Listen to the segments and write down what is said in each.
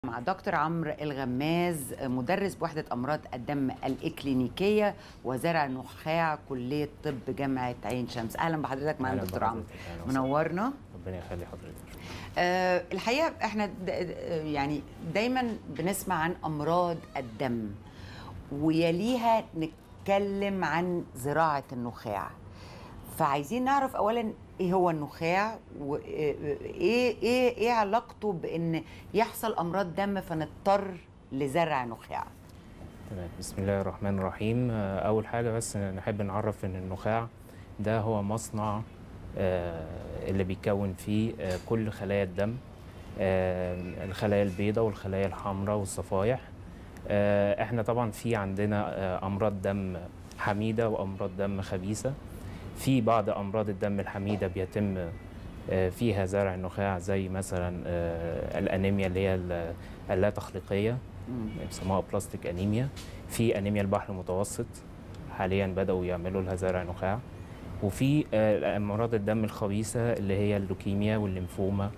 مع دكتور عمرو الغماز مدرس بوحدة أمراض الدم الإكلينيكية وزرع نخاع كلية طب جامعة عين شمس أهلا بحضرتك معانا أهلاً دكتور عمرو بحضرتك، أهلاً وسهلاً. منورنا ربنا يخلي حضرتك آه الحقيقة احنا د- د- يعني دايما بنسمع عن أمراض الدم ويليها نتكلم عن زراعة النخاع فعايزين نعرف أولا إيه هو النخاع وإيه إيه إيه علاقته بإن يحصل أمراض دم فنضطر لزرع نخاع تمام بسم الله الرحمن الرحيم آه، أول حاجة بس نحب نعرف إن النخاع ده هو مصنع آه، اللي بيكون فيه آه، كل خلايا الدم آه، الخلايا البيضاء والخلايا الحمراء والصفائح آه، احنا طبعا في عندنا آه، أمراض دم حميدة وأمراض دم خبيثة في بعض أمراض الدم الحميدة بيتم آه، فيها زرع النخاع زي مثلا آه، الأنيميا اللي هي ال- اللا تخليقية مم. بيسموها بلاستيك انيميا في انيميا البحر المتوسط حاليا بداوا يعملوا لها زرع نخاع وفي آه، امراض الدم الخبيثه اللي هي اللوكيميا والليمفوما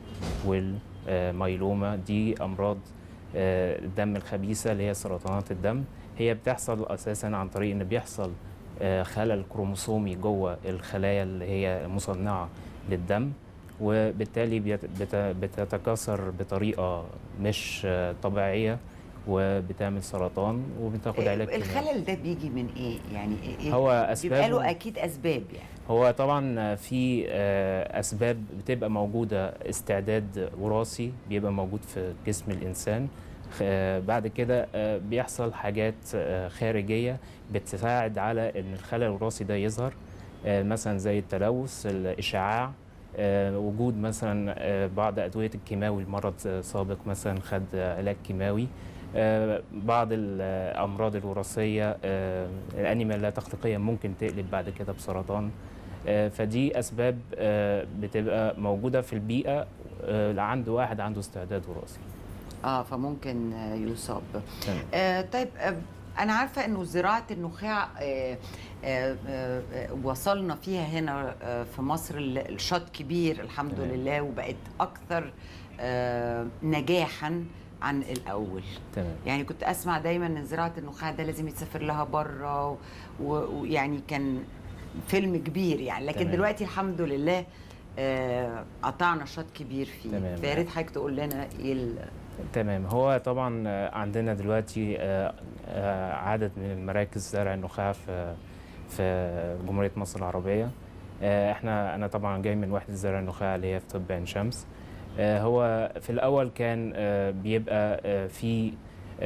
والميلوما دي امراض آه، الدم الخبيثه اللي هي سرطانات الدم هي بتحصل اساسا عن طريق ان بيحصل آه، خلل كروموسومي جوه الخلايا اللي هي مصنعه للدم وبالتالي بيت- بت- بتتكاثر بطريقه مش آه، طبيعيه وبتعمل سرطان وبتاخد علاج كيماوي الخلل ده بيجي من ايه يعني إيه هو بيبقى له اسباب اكيد اسباب يعني هو طبعا في آه، اسباب بتبقى موجوده استعداد وراثي بيبقى موجود في جسم الانسان آه، بعد كده آه، بيحصل حاجات آه، خارجيه بتساعد على ان الخلل الوراثي ده يظهر آه، مثلا زي التلوث الاشعاع آه، وجود مثلا آه، بعض ادويه الكيماوي المرض آه، سابق مثلا خد آه، علاج كيماوي آه، بعض الامراض الوراثيه آه، الانيميا اللا تخليقيه ممكن تقلب بعد كده بسرطان آه، فدي اسباب آه، بتبقى موجوده في البيئه آه، عند واحد عنده استعداد وراثي اه فممكن آه، يصاب تمام. آه طيب آه انا عارفه انه زراعه النخاع آه آه آه آه، وصلنا فيها هنا آه في مصر ال- الشط كبير الحمد تمام. لله وبقت اكثر آه نجاحا عن الاول تمام يعني كنت اسمع دايما ان زراعه النخاع ده لازم يتسافر لها بره و- و- ويعني كان فيلم كبير يعني لكن تمام. دلوقتي الحمد لله آه قطعنا شوط كبير فيه تمام. فيا ريت حضرتك تقول لنا ايه ال- تمام هو طبعا آه، عندنا دلوقتي آه، آه، عدد من المراكز زرع النخاع في في جمهورية مصر العربية آه، احنا انا طبعا جاي من وحدة زرع النخاع اللي هي في طب عين شمس آه، هو في الاول كان آه، بيبقى آه، في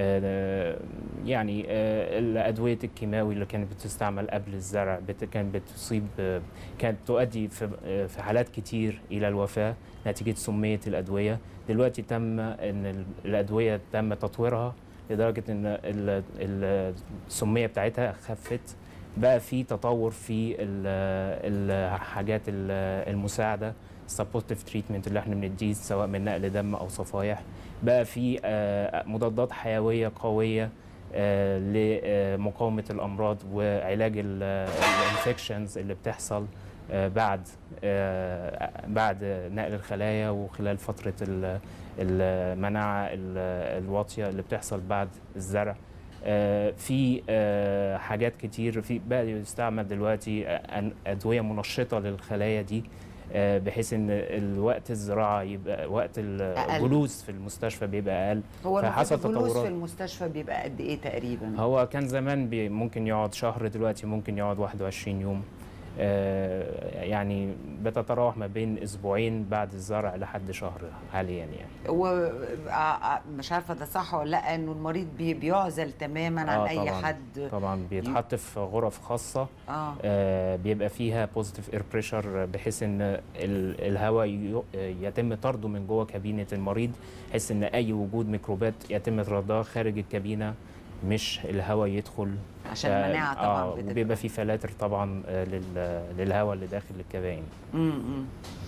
آه، يعني آه، الادويه الكيماوي اللي كانت بتستعمل قبل الزرع بت- كانت بتصيب آه، كانت تؤدي في آه، في حالات كتير الى الوفاه نتيجه سميه الادويه دلوقتي تم ان ال- الادويه تم تطويرها لدرجه ان ال- ال- السميه بتاعتها خفت بقى في تطور في ال- الحاجات ال- المساعده سبورتيف تريتمنت اللي احنا بنديه سواء من نقل دم او صفائح بقى في آه، مضادات حيويه قويه آه، لمقاومه الامراض وعلاج الانفكشنز اللي بتحصل آه، بعد آه، بعد نقل الخلايا وخلال فتره ال- المناعه ال- الواطيه اللي بتحصل بعد الزرع آه، في آه، حاجات كتير في بقى يستعمل دلوقتي آه، ادويه منشطه للخلايا دي آه، بحيث ان الوقت الزراعه يبقى وقت أقل. الجلوس في المستشفى بيبقى اقل هو فحصل المفروض الجلوس تطورات. في المستشفى بيبقى قد ايه تقريبا هو كان زمان بي ممكن يقعد شهر دلوقتي ممكن يقعد 21 يوم آه، يعني بتتراوح ما بين اسبوعين بعد الزرع لحد شهر حاليا يعني ومش عارفه ده صح ولا لا انه المريض بي- بيعزل تماما عن آه، اي طبعاً. حد طبعا بيتحط في غرف خاصه اه آه، بيبقى فيها بوزيتيف اير بريشر بحيث ان ال- الهواء ي- يتم طرده من جوه كابينه المريض بحيث ان اي وجود ميكروبات يتم طردها خارج الكابينه مش الهواء يدخل عشان ف- المناعه طبعا آه بتبقى وبيبقى في فلاتر طبعا آه، لل- للهواء اللي داخل الكباين امم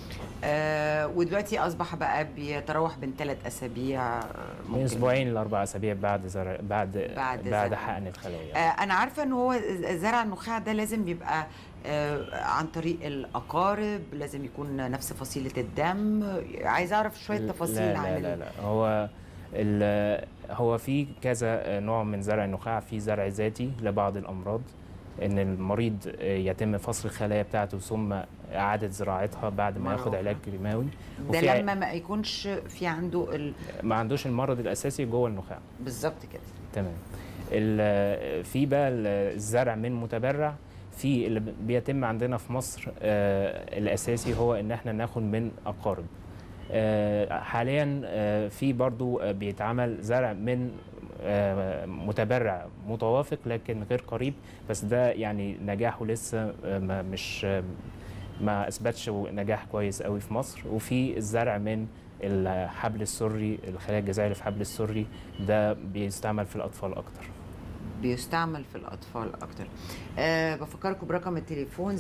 آه ودلوقتي اصبح بقى بيتراوح بين ثلاث اسابيع آه، من ممكن اسبوعين لاربع اسابيع بعد زرع بعد بعد بعد, زرع. بعد حقن الخلايا آه انا عارفه ان هو زرع النخاع ده لازم يبقى آه عن طريق الاقارب لازم يكون نفس فصيله الدم عايز اعرف شويه تفاصيل لا عن لا ال- لا, لا. هو ال- هو في كذا نوع من زرع النخاع في زرع ذاتي لبعض الامراض ان المريض يتم فصل الخلايا بتاعته ثم اعاده زراعتها بعد ما مرة ياخد أخرى. علاج كيماوي ده وفي ع- لما ما يكونش في عنده ال... ما عندوش المرض الاساسي جوه النخاع بالظبط كده تمام ال- في بقى ال- الزرع من متبرع في اللي بيتم عندنا في مصر آه، الاساسي هو ان احنا ناخد من اقارب آه، حاليا آه، في برضو آه، بيتعمل زرع من آه، متبرع متوافق لكن غير قريب بس ده يعني نجاحه لسه آه، ما مش آه، ما اثبتش نجاح كويس قوي في مصر وفي الزرع من الحبل السري الخلايا الجذعيه اللي في الحبل السري ده بيستعمل في الاطفال اكتر بيستعمل في الأطفال أكتر أه بفكركم برقم التليفون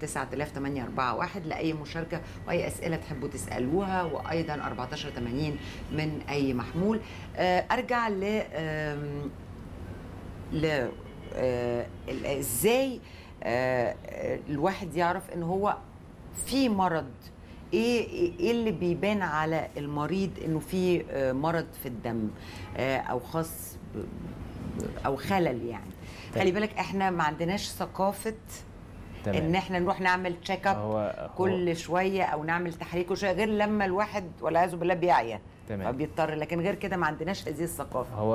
09841 لأي مشاركة وأي أسئلة تحبوا تسألوها وأيضا 1480 من أي محمول أه أرجع ل آم، ل آه، ال- ازاي آه، آه، الواحد يعرف ان هو في مرض ايه ايه إيه اللي بيبان على المريض انه في آه، مرض في الدم آه، او خاص ب- ب- او خلل يعني طيب. خلي بالك احنا ما عندناش ثقافه ان تمام احنا نروح نعمل تشيك اب هو هو كل شويه او نعمل تحليل كل شويه غير لما الواحد والعياذ بالله بيعيا تمام فبيضطر لكن غير كده ما عندناش هذه الثقافه هو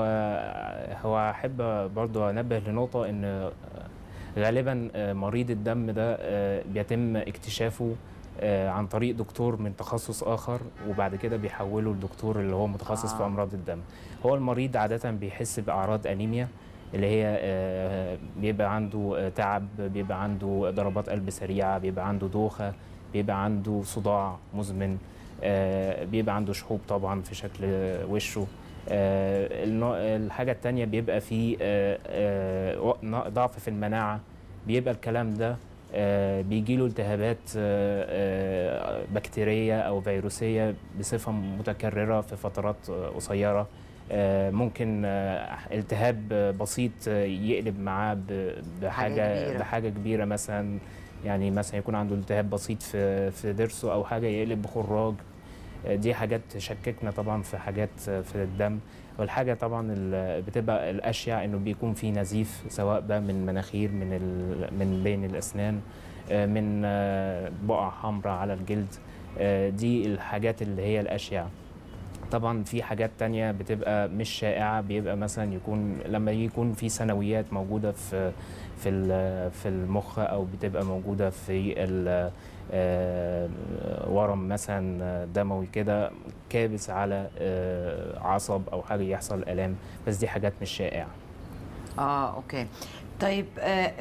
هو احب برضو انبه لنقطه ان غالبا مريض الدم ده بيتم اكتشافه عن طريق دكتور من تخصص اخر وبعد كده بيحوله لدكتور اللي هو متخصص في آه. امراض الدم هو المريض عاده بيحس باعراض انيميا اللي هي آه، بيبقى عنده آه، تعب بيبقى عنده ضربات قلب سريعه بيبقى عنده دوخه بيبقى عنده صداع مزمن آه، بيبقى عنده شحوب طبعا في شكل وشه آه، النوع- الحاجة التانية بيبقى فيه آه، آه، و- ن- ضعف في المناعة بيبقى الكلام ده آه، بيجيله التهابات آه، آه، بكتيرية أو فيروسية بصفة متكررة في فترات آه، قصيرة آه، ممكن آه، التهاب آه، بسيط آه، يقلب معاه ب- بحاجة كبيرة. بحاجة كبيرة مثلا يعني مثلا يكون عنده التهاب بسيط في في ضرسه أو حاجة يقلب بخراج دي حاجات تشككنا طبعا في حاجات في الدم والحاجة طبعا ال- بتبقى الأشيع إنه بيكون في نزيف سواء بقى من مناخير من ال- من بين الأسنان آه، من آه، بقع حمراء على الجلد آه، دي الحاجات اللي هي الأشيع طبعا في حاجات تانية بتبقى مش شائعة بيبقى مثلا يكون لما يكون في ثانويات موجودة في في ال- في المخ أو بتبقى موجودة في ال- آه، ورم مثلا دموي كده كابس على آه، عصب أو حاجة يحصل آلام بس دي حاجات مش شائعة اه اوكي طيب آه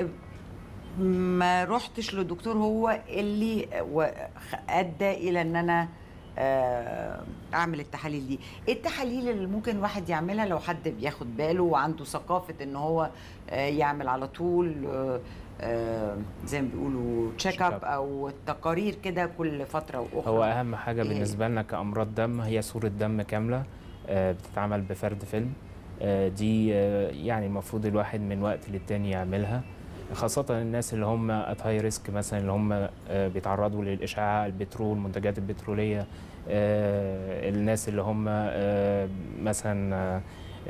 ما رحتش لدكتور هو اللي و- ادى الى ان انا آه اعمل التحاليل دي ايه التحاليل اللي ممكن الواحد يعملها لو حد بياخد باله وعنده ثقافه ان هو آه يعمل على طول آه آه زي ما بيقولوا تشيك اب Check up. او تقارير كده كل فتره واخرى هو أهم حاجة إيه؟ بالنسبة لنا كأمراض دم هي صورة دم كاملة آه، بتتعمل بفرد فيلم آه، دي آه، يعني المفروض الواحد من وقت للتاني يعملها خاصة الناس اللي هم ات هاي ريسك مثلا اللي هم آه، بيتعرضوا للإشعاع البترول المنتجات البترولية آه، الناس اللي هم آه، مثلا آه،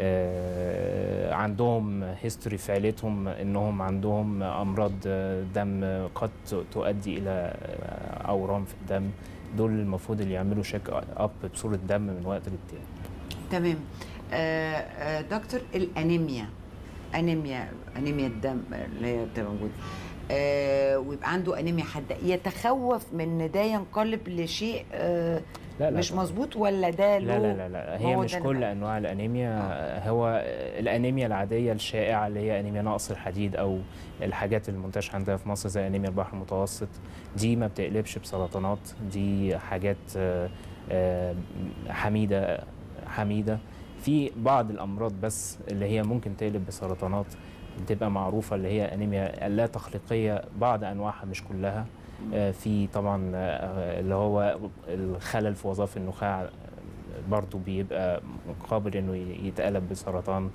آه، عندهم هيستوري في عيلتهم انهم عندهم امراض آه، دم قد تؤدي الى آه، اورام في الدم دول المفروض اللي يعملوا شيك اب بصوره دم من وقت للتاني تمام آه آه دكتور الانيميا انيميا انيميا الدم اللي هي بتبقى موجوده آه ويبقى عنده انيميا حاده يتخوف من ان ده ينقلب لشيء آه لا لا مش طبعاً. مظبوط ولا ده لا له لا لا, لا. هي هو مش ده اللي كل بقى. انواع الانيميا هو الانيميا العاديه الشائعه اللي هي انيميا نقص الحديد او الحاجات المنتشره عندنا في مصر زي انيميا البحر المتوسط دي ما بتقلبش بسرطانات دي حاجات آه، آه، حميده حميده في بعض الامراض بس اللي هي ممكن تقلب بسرطانات بتبقى معروفه اللي هي انيميا اللا تخليقيه بعض انواعها مش كلها آه، في طبعا آه، اللي هو الخلل في وظائف النخاع برضو بيبقى قابل انه يتقلب بسرطان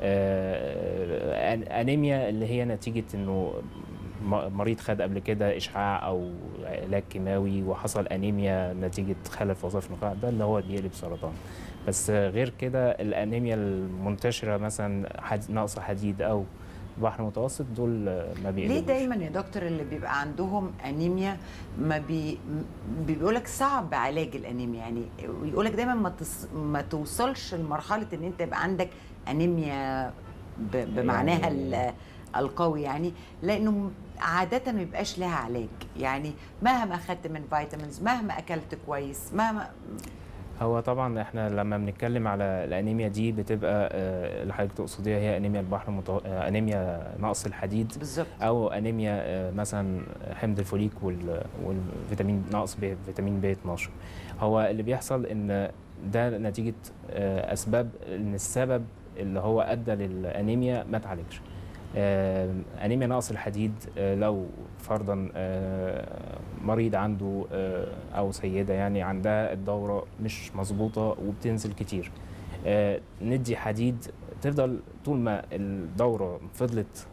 آه، أن- انيميا اللي هي نتيجه انه م- مريض خد قبل كده اشعاع او علاج كيماوي وحصل انيميا نتيجه خلل في وظائف النخاع ده اللي هو بيقلب سرطان بس غير كده الانيميا المنتشره مثلا حد... نقص حديد او بحر متوسط دول ما بيقلقوش ليه دايما يا دكتور اللي بيبقى عندهم انيميا ما بي بيقول لك صعب علاج الانيميا يعني ويقول لك دايما ما تص... ما توصلش لمرحله ان انت يبقى عندك انيميا ب... بمعناها يعني- ال... القوي يعني لانه عادة ما بيبقاش لها علاج يعني مهما اخدت من فيتامينز مهما اكلت كويس مهما هو طبعا احنا لما بنتكلم على الانيميا دي بتبقى آه، اللي حضرتك تقصديها هي انيميا البحر المتو... آه، انيميا نقص الحديد بالظبط او انيميا آه، مثلا حمض الفوليك وال- والفيتامين نقص ب- فيتامين ب 12 هو اللي بيحصل ان ده نتيجه آه، اسباب ان السبب اللي هو ادى للانيميا ما اتعالجش آه، انيميا نقص الحديد آه، لو فرضا آه، مريض عنده آه، او سيده يعني عندها الدوره مش مظبوطه وبتنزل كتير آه، ندي حديد تفضل طول ما الدوره فضلت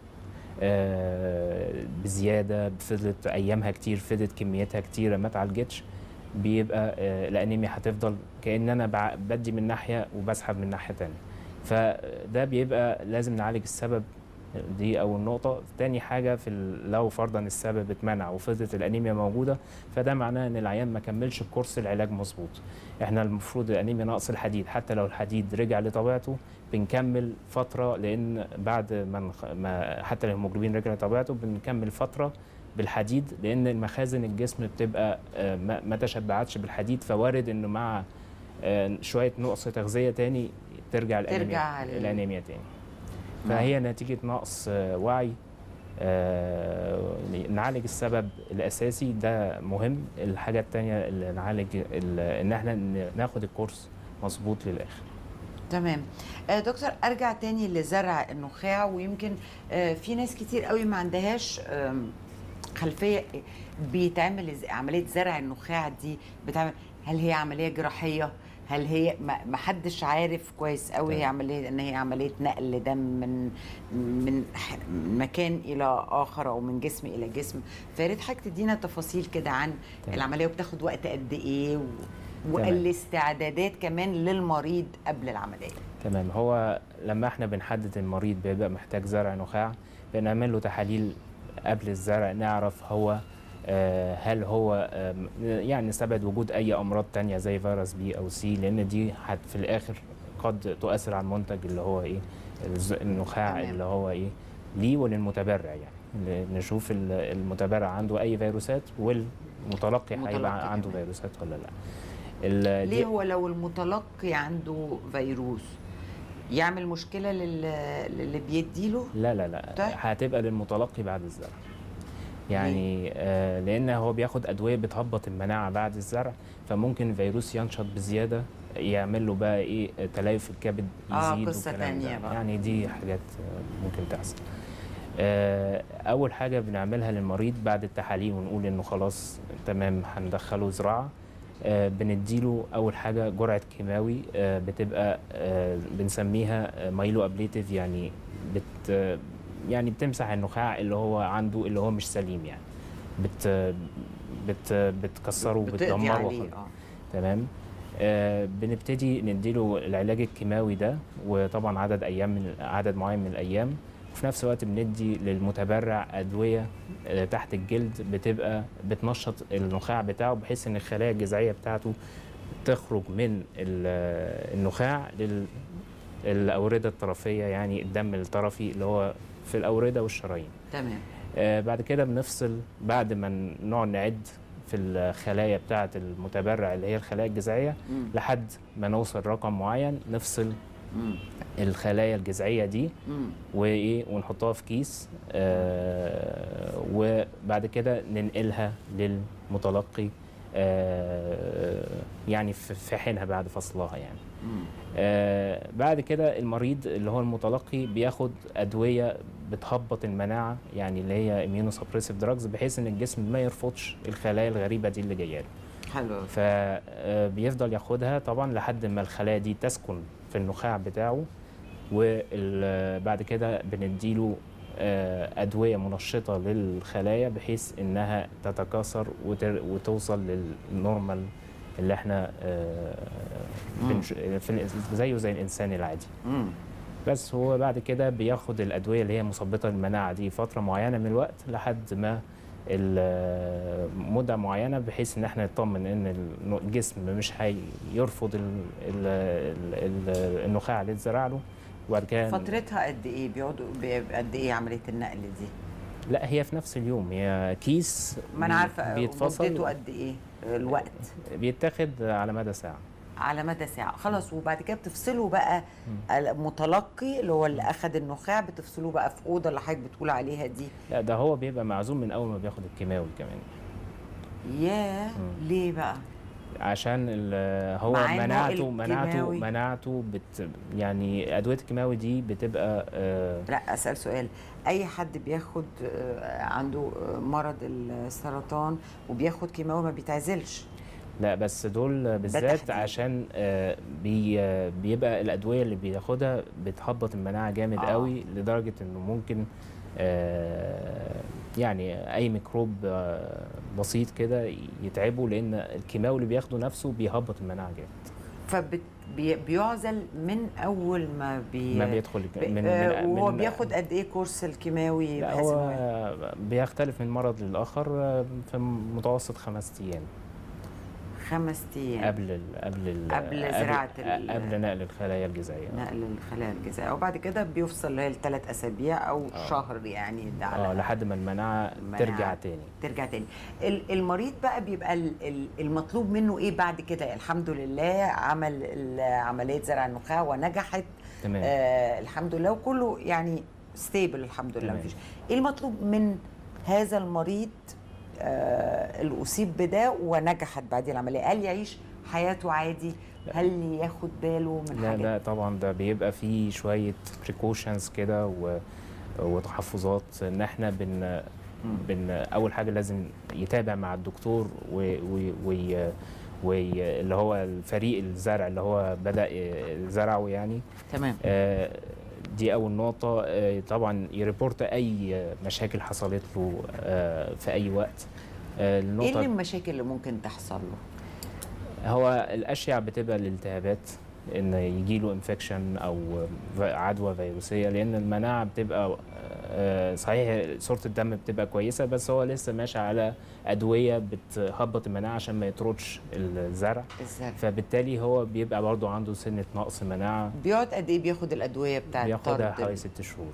آه، بزياده فضلت ايامها كتير فضلت كميتها كتيره ما اتعالجتش بيبقى آه، الانيميا هتفضل كان انا بع- بدي من ناحيه وبسحب من ناحيه تانية فده بيبقى لازم نعالج السبب دي اول نقطه تاني حاجه في ال- لو فرضا السبب اتمنع وفضلت الانيميا موجوده فده معناه ان العيان ما كملش الكورس العلاج مظبوط احنا المفروض الانيميا نقص الحديد حتى لو الحديد رجع لطبيعته بنكمل فتره لان بعد ما نخ- ما حتى لو الهيموجلوبين رجع لطبيعته بنكمل فتره بالحديد لان المخازن الجسم بتبقى آه، ما ما تشبعتش بالحديد فوارد انه مع آه، شويه نقص تغذيه تاني ترجع الانيميا ترجع ال- الانيميا تاني فهي نتيجه نقص آه، وعي آه، نعالج السبب الاساسي ده مهم الحاجه التانية اللي نعالج ال- ان احنا ن- ناخد الكورس مظبوط للاخر تمام آه، دكتور ارجع تاني لزرع النخاع ويمكن آه، في ناس كتير قوي ما عندهاش آم، خلفيه بيتعمل إز- عمليه زرع النخاع دي بتعمل هل هي عمليه جراحيه هل هي ما ما حدش عارف كويس قوي هي تمام. عمليه ان هي عمليه نقل دم من من ح- من مكان الى اخر او من جسم الى جسم فيا ريت حضرتك تدينا تفاصيل كده عن تمام. العمليه وبتاخد وقت قد ايه و... تمام. والاستعدادات كمان للمريض قبل العمليه تمام هو لما احنا بنحدد المريض بيبقى محتاج زرع نخاع بنعمل له تحاليل قبل الزرع نعرف هو آه، هل هو آم، يعني نستبعد وجود اي امراض تانية زي فيروس بي او سي لان دي هت في الاخر قد تؤثر على المنتج اللي هو ايه الز- النخاع تمام. اللي هو ايه ليه وللمتبرع يعني ل- نشوف ال- المتبرع عنده اي فيروسات والمتلقي متلقي هيبقى عنده كمان. فيروسات ولا لا ال- دي- ليه هو لو المتلقي عنده فيروس يعمل مشكله لل... للي بيديله لا لا لا طيب. هتبقى للمتلقي بعد الزرع يعني آه لان هو بياخد ادويه بتهبط المناعه بعد الزرع فممكن الفيروس ينشط بزياده يعمل له بقى ايه تليف في الكبد آه، يزيد قصة والكلام ده. تانية بقى. يعني دي حاجات آه، ممكن تحصل آه، اول حاجه بنعملها للمريض بعد التحاليل ونقول انه خلاص تمام هندخله زراعه آه، بنديله اول حاجه جرعه كيماوي آه، بتبقى آه، بنسميها مايلو ابليتيف يعني بت آه، يعني بتمسح النخاع اللي هو عنده اللي هو مش سليم يعني بت بت بتكسره بتقضي وبتدمره عليه وخلاص. اه تمام آه بنبتدي نديله العلاج الكيماوي ده وطبعا عدد ايام من عدد معين من الايام وفي نفس الوقت بندي للمتبرع ادويه آه تحت الجلد بتبقى بتنشط النخاع بتاعه بحيث ان الخلايا الجذعيه بتاعته تخرج من ال- النخاع للاورده الطرفيه يعني الدم الطرفي اللي هو في الاورده والشرايين تمام آه، بعد كده بنفصل بعد ما نقعد نعد في الخلايا بتاعة المتبرع اللي هي الخلايا الجذعية مم. لحد ما نوصل رقم معين نفصل مم. الخلايا الجذعية دي مم. وإيه ونحطها في كيس آه وبعد كده ننقلها للمتلقي آه يعني في في حينها بعد فصلها يعني مم. آه بعد كده المريض اللي هو المتلقي بياخد ادويه بتهبط المناعه يعني اللي هي اميونو سبريسيف دراجز بحيث ان الجسم ما يرفضش الخلايا الغريبه دي اللي جايه له حلو أوي. فبيفضل ياخدها طبعا لحد ما الخلايا دي تسكن في النخاع بتاعه وبعد كده بنديله آه، أدوية منشطة للخلايا بحيث إنها تتكاثر وتر- وتوصل للنورمال اللي احنا آه، بنش... في الإنس- زيه زي الانسان العادي مم. بس هو بعد كده بياخد الادويه اللي هي مثبطه للمناعه دي فتره معينه من الوقت لحد ما ال- مده معينه بحيث ان احنا نطمن ان الجسم مش هيرفض ال- ال- ال- ال- النخاع اللي اتزرع له وبعد كده فترتها قد ايه بيقعدوا بي- قد ايه عمليه النقل دي لا هي في نفس اليوم هي كيس ما انا بي- عارفه بيتفصل مدته قد ايه الوقت بيتاخد على مدى ساعه على مدى ساعه خلاص وبعد كده بتفصلوا بقى المتلقي اللي هو اللي اخذ النخاع بتفصلوه بقى في اوضه اللي حضرتك بتقول عليها دي لا ده هو بيبقى معزوم من اول ما بياخد الكيماوي كمان ياه ليه بقى عشان ال- هو مع إنه مناعته مناعته الكيماوي- مناعته بت يعني ادويه الكيماوي دي بتبقى آه، لا اسال سؤال اي حد بياخد آه، عنده آه، مرض السرطان وبياخد كيماوي ما بيتعزلش لا بس دول بالذات تحديد. عشان آه، بي آه، بيبقى الادويه اللي بياخدها بتهبط المناعه جامد آه. قوي لدرجه انه ممكن آه، يعني اي ميكروب آه، بسيط كده يتعبه لان الكيماوي اللي بياخده نفسه بيهبط المناعه جامد فبيعزل من اول ما بي ما بيدخل بي- من, آه، من وهو من- بياخد قد ايه كورس الكيماوي لا بحيث هو إنه بيختلف من مرض للآخر آه، في متوسط خمس أيام خمس ايام قبل ال قبل ال قبل زراعة ال- قبل نقل الخلايا الجذعية نقل الخلايا الجذعيه وبعد كده بيفصل لثلاث اسابيع او آه. شهر يعني ده اه على لحد ما المناعة المناعة. ترجع تاني ترجع تاني ال- المريض بقى بيبقى ال- ال- المطلوب منه ايه بعد كده الحمد لله عمل ال- عمليه زرع النخاع ونجحت تمام آه الحمد لله وكله يعني ستيبل الحمد لله تمام. مفيش ايه المطلوب من هذا المريض آه اللي اصيب بده ونجحت بعد العمليه هل يعيش حياته عادي هل ياخد باله من لا حاجات لا طبعا ده بيبقى فيه شوية precautions كده و وتحفظات ان احنا بن بن اول حاجه لازم يتابع مع الدكتور و و و واللي هو الفريق الزرع اللي هو بدا زرعه يعني تمام آه، دي اول نقطه آه، طبعا يريبورت اي مشاكل حصلت له آه، في اي وقت آه، ايه النقطه اللي المشاكل اللي ممكن تحصل له هو الاشيع بتبقى الالتهابات ان يجي له انفكشن او ف- عدوى فيروسيه لان المناعه بتبقى آه، صحيح صوره الدم بتبقى كويسه بس هو لسه ماشي على ادويه بتهبط المناعه عشان ما يطردش الزرع الزرع فبالتالي هو بيبقى برضه عنده سنه نقص مناعه بيقعد قد ايه بياخد الادويه بتاعت بياخدها طرد حوالي ال- ست شهور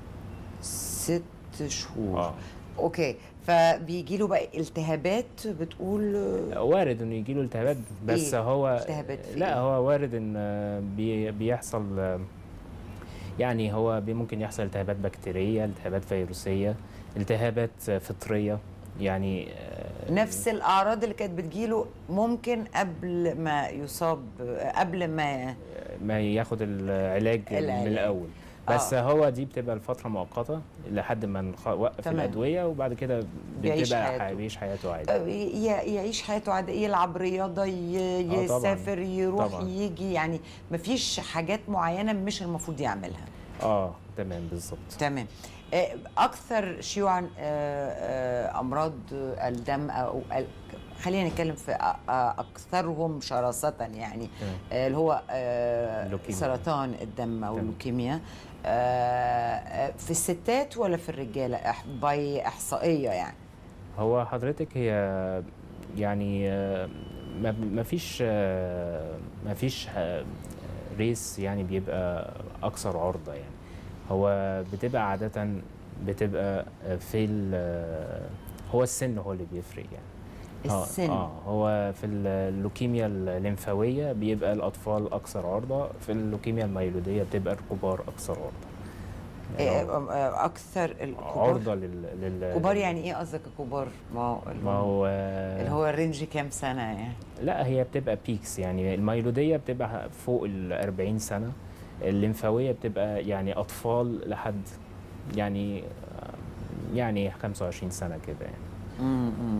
ست شهور اه اوكي فبيجي له بقى التهابات بتقول وارد انه يجي له التهابات بس إيه؟ هو التهابات في لا إيه؟ هو وارد ان آه، بي بيحصل آه، يعني هو بي ممكن يحصل التهابات بكتيريه التهابات فيروسيه التهابات آه، فطريه يعني آه، نفس الاعراض اللي كانت بتجيله ممكن قبل ما يصاب قبل ما ما ياخد العلاج, العلاج. من الاول بس آه. آه. هو دي بتبقى الفتره مؤقته لحد ما نخ- نوقف تمام. الادويه وبعد كده بيعيش بتبقى حياته. ح- بيعيش حياته عادي ي- يعيش حياته عادي يلعب رياضه ي- آه طبعاً. يسافر يروح طبعاً. يجي يعني مفيش حاجات معينه مش المفروض يعملها اه تمام بالظبط تمام آه، اكثر شيوعا آه، آه، امراض الدم او ال- خلينا نتكلم في أ- أ- اكثرهم شراسه يعني تمام. آه، اللي هو آه، اللوكيميا. سرطان الدم او تمام. اللوكيميا آه، آه، في الستات ولا في الرجاله إح- باي احصائيه يعني هو حضرتك هي يعني آه، ما ما فيش آه، ما فيش آه، ريس يعني بيبقى اكثر عرضه يعني هو بتبقى عاده بتبقى آه، في ال- آه، هو السن هو اللي بيفرق يعني آه، السن. اه هو في اللوكيميا الليمفاويه بيبقى الاطفال اكثر عرضه في اللوكيميا الميلوديه بتبقى الكبار اكثر عرضه آه، يعني آه، اكثر الكبار عرضه لل, لل كبار يعني ايه قصدك كبار ما هو ما هو اللي هو الرينج كام سنه يعني لا هي بتبقى بيكس يعني الميلودية بتبقى فوق ال 40 سنة الليمفاوية بتبقى يعني أطفال لحد يعني يعني 25 سنة كده يعني مم، مم، مم.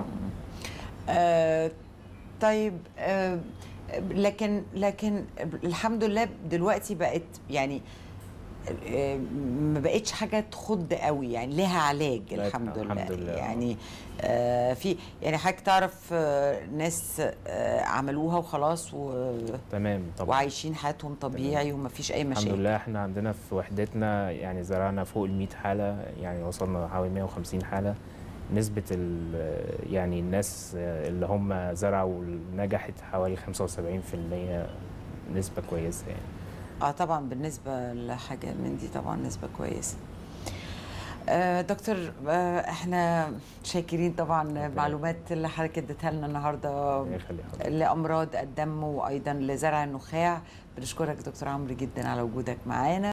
آه طيب آه لكن لكن الحمد لله دلوقتي بقت يعني آه، ما بقتش حاجه تخض قوي يعني لها علاج لا، الحمد لله, الحمد لله. يعني آه، في يعني حضرتك تعرف آه، ناس آه، عملوها وخلاص و... تمام طبعا وعايشين حياتهم طبيعي ومفيش اي الحمد مشاكل لله احنا عندنا في وحدتنا يعني زرعنا فوق ال 100 حاله يعني وصلنا حوالي 150 حاله نسبة ال يعني الناس اللي هم زرعوا نجحت حوالي 75% نسبة كويسة يعني اه طبعا بالنسبه لحاجه من دي طبعا نسبه كويسه آه دكتور آه احنا شاكرين طبعا المعلومات اللي حضرتك اديتها لنا النهارده الله يخلي حضرتك لامراض الدم وايضا لزرع النخاع بنشكرك دكتور عمرو جدا على وجودك معانا